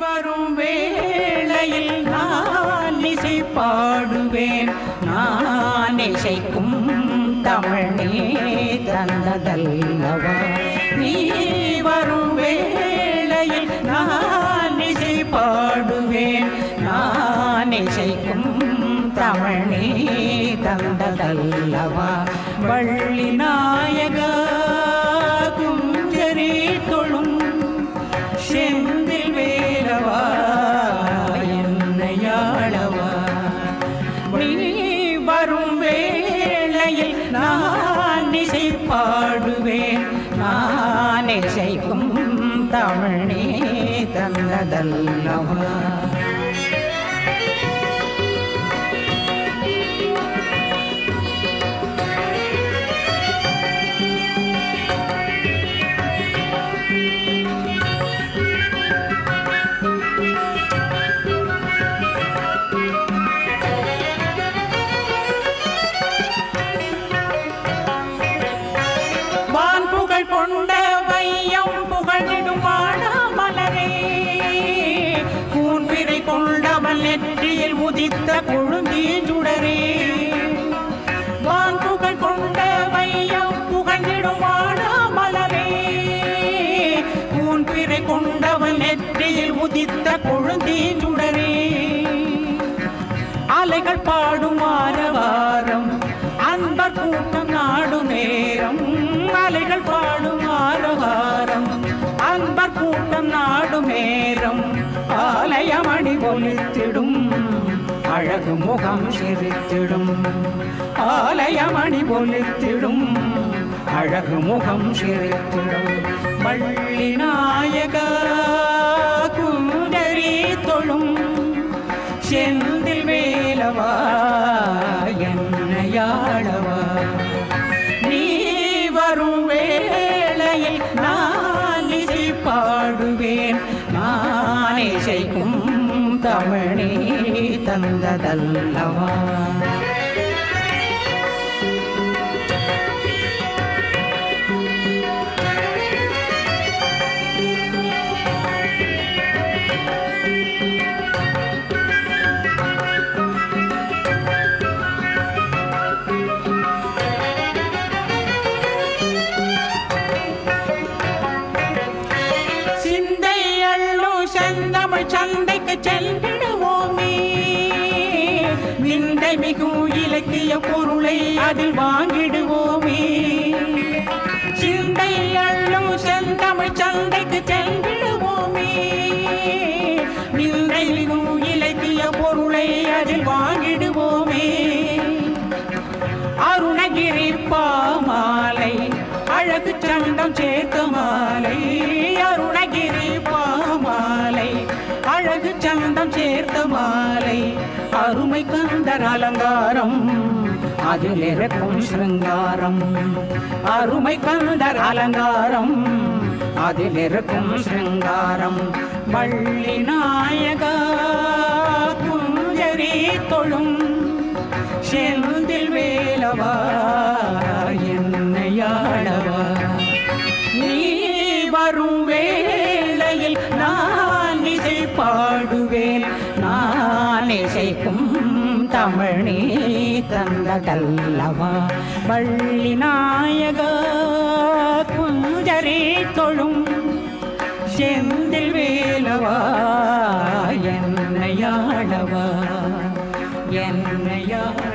வரும் வேளையில் நான் இசை பாடுவேன் நான் இசைக்கும் தமிழ் நீ தந்ததல்லவா நீ வரும் வேளையில் நான் இசை பாடுவேன் நான் இசைக்கும் தமிழ் நீ தந்ததல்லவா வள்ளி நாயகா குஞ்சரி தொழும் செந்தில் வேலவா என்னையாளவா நீ வரும் வேளையில் நான் இசை பாடுவேன் நான் இசைக்கும் தமிழ் நீ தந்ததல்லவா வான் புகழ் கொண்ட வையம் புகழிடும் மலரே கூன்பிரை கொண்டவன் நெற்றியில் உதித்த கொழுந்தீஞ்சுடரே வான் புகழ் கொண்ட வையம் புகழிடும் மலரே கூன்பிரை கொண்டவன் நெற்றியில் உதித்த கொழுந்தீஞ்சுடரே அலைகள் பாடும் ஆரவாரம் அன்பர் கூட்டம் நாடும் நேரம் அலைகள் பாடும் ஆரவாரம் அன்பர் கூட்டம் நாடும் நேரம் ஆலயமணி ஒலித்திடும் அழகு முகம் சிரித்திடும் ஆலயமணி ஒலித்திடும் அழகு முகம் சிரித்திடும் வள்ளி நாயகா குண்டரி தொழும் செந்தில் வேலவா என்னையாளவா நீ வரும் வேளையில் நான் இசை பாடுவேன் நான் இசைக்கும் தமிழே தந்ததல்லவா சிந்தை அள்ளும் செந்தமிழ் சந்தைக்கு சென்றிடுவோமே விந்தை மிகும் இலக்கிய பொருளை அதில் வாங்கிடுவோமே சிந்தை அள்ளும் செந்தமிழ் சந்தைக்கு சென்றிடுவோமே விந்தை மிகும் இலக்கிய பொருளை அதில் வாங்கிடுவோமே அருணகிரி பாமாலை அழகு சண்டம் சேர்த்த மாலை அருணகிரி பாமாலை அழகு சண்டம் சேர்த்த மாலை அருமை கந்தர் அலங்காரம் அதில் இருக்கும் சிருங்காரம் அருமை கந்தர் அலங்காரம் அதில் இருக்கும் சிருங்காரம் வள்ளி நாயகா குஞ்சரி தொழும் செந்தில் வேலவா என்னையாளவா நீ வரும் வேளையில் நான் இசை பாடுவேன் நான் இசைக்கும் தமிழ் நீ தந்ததல்லவா வள்ளி நாயகா குஞ்சரி தொழும் செந்தில் வேலவா என்னையாளவா என்னையா